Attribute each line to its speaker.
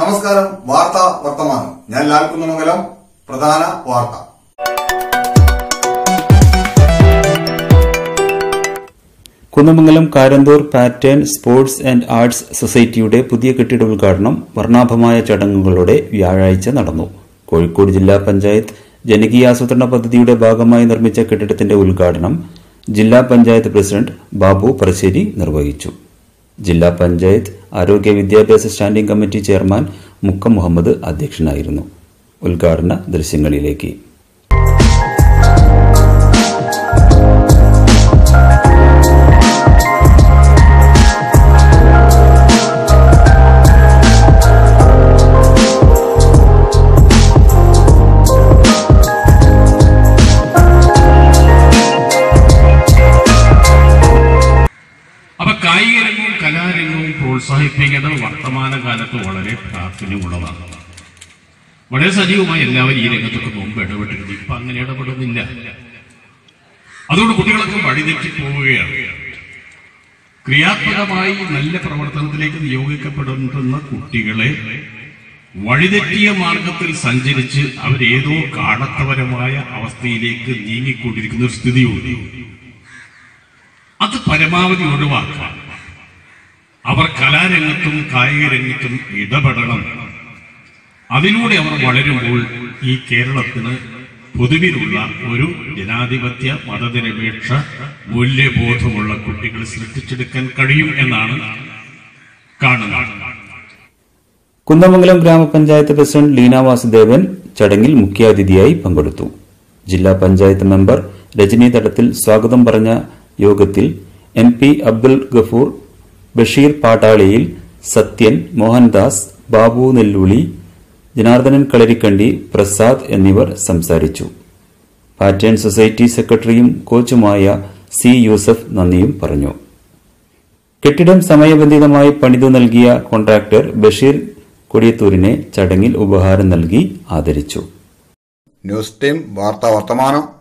Speaker 1: നമസ്കാരം വാർത്ത വർത്തമാനം ഞാൻ ലാൽകുന്നമംഗലം പ്രധാന വാർത്ത
Speaker 2: Kunnamangalam Karanthur pattern sports and arts സൊസൈറ്റിയുടെ പുതിയ കെട്ടിട ഉദ്ഘാടനം വർണ്ണാഭമായ ചടങ്ങുകളോടെ വ്യാഴാഴ്ച നടന്നു കോഴിക്കോട് ജില്ലാ പഞ്ചായത്ത് ജനകീയാസൂത്രണ പദ്ധതിയുടെ ഭാഗമായി നിർമ്മിച്ച കെട്ടിടത്തിന്റെ ഉദ്ഘാടനം ജില്ലാ പഞ്ചായത്ത് പ്രസിഡന്റ് ബാബു പറശ്ശേരി നിർവഹിച്ചു ജില്ലാ പഞ്ചായത്ത് ആരോഗ്യ വിദ്യാഭ്യാസ standing committee chairman Mukkam Muhammad അധ്യക്ഷനായിരുന്നു ഉദ്ഘാടന ദൃശ്യങ്ങളിലേക്ക്
Speaker 3: അപ്പൊ കായിക രംഗവും കലാരംഗവും പ്രോത്സാഹിപ്പിക്കേണ്ടത് വർത്തമാനകാലത്ത് വളരെ പ്രാധാന്യമുള്ളതാണ് വളരെ സജീവമായി എല്ലാവരും ഈ രംഗത്തൊക്കെ മുമ്പ് ഇടപെട്ടിരുന്നു ഇപ്പൊ അങ്ങനെ ഇടപെടുന്നില്ല അതുകൊണ്ട് കുട്ടികളൊക്കെ വഴിതെറ്റി പോവുകയാണ് ക്രിയാത്മകമായി നല്ല പ്രവർത്തനത്തിലേക്ക് നിയോഗിക്കപ്പെടുന്ന കുട്ടികളെ വഴിതെറ്റിയ മാർഗത്തിൽ സഞ്ചരിച്ച് അവരേതോ കാണത്തപരമായ അവസ്ഥയിലേക്ക് നീങ്ങിക്കൊണ്ടിരിക്കുന്ന ഒരു സ്ഥിതിയുണ്ട് അത് പരമാവധി ഒഴിവാക്കാൻ അവർ കലാരംഗത്തും കായിക രംഗത്തും ഇടപെടണം അതിലൂടെ അവർ വളരുമ്പോൾ ഈ കേരളത്തിന് പൊതുവിലുള്ള ഒരു ജനാധിപത്യ മതനിരപേക്ഷ മൂല്യബോധമുള്ള കുട്ടികളെ സൃഷ്ടിച്ചെടുക്കാൻ കഴിയും എന്നാണ് കാണുന്നത്
Speaker 2: കുന്നമംഗലം ഗ്രാമപഞ്ചായത്ത് പ്രസിഡന്റ് ലീന വാസുദേവൻ ചടങ്ങിൽ മുഖ്യാതിഥിയായി പങ്കെടുത്തു ജില്ലാ പഞ്ചായത്ത് മെമ്പർ രജനി തടത്തിൽ സ്വാഗതം പറഞ്ഞ യോഗത്തിൽ എം പി അബ്ദുൽ ഗഫൂർ ബഷീർ പാട്ടാളിയിൽ സത്യൻ മോഹൻദാസ് ബാബു നെല്ലുളി ജനാർദ്ദനൻ കളരിക്കണ്ടി പ്രസാദ് എന്നിവർ സംസാരിച്ചു പാറ്റേൺ സൊസൈറ്റി സെക്രട്ടറിയും കോച്ചുമായ സി യൂസഫ് നന്ദിയും പറഞ്ഞു കെട്ടിടം സമയബന്ധിതമായി പണിതു നൽകിയ കോൺട്രാക്ടർ ബഷീർ കൊടിയത്തൂരിനെ ചടങ്ങിൽ ഉപഹാരം നൽകി ആദരിച്ചു
Speaker 1: ന്യൂസ് ടീം വാർത്ത വർത്തമാനം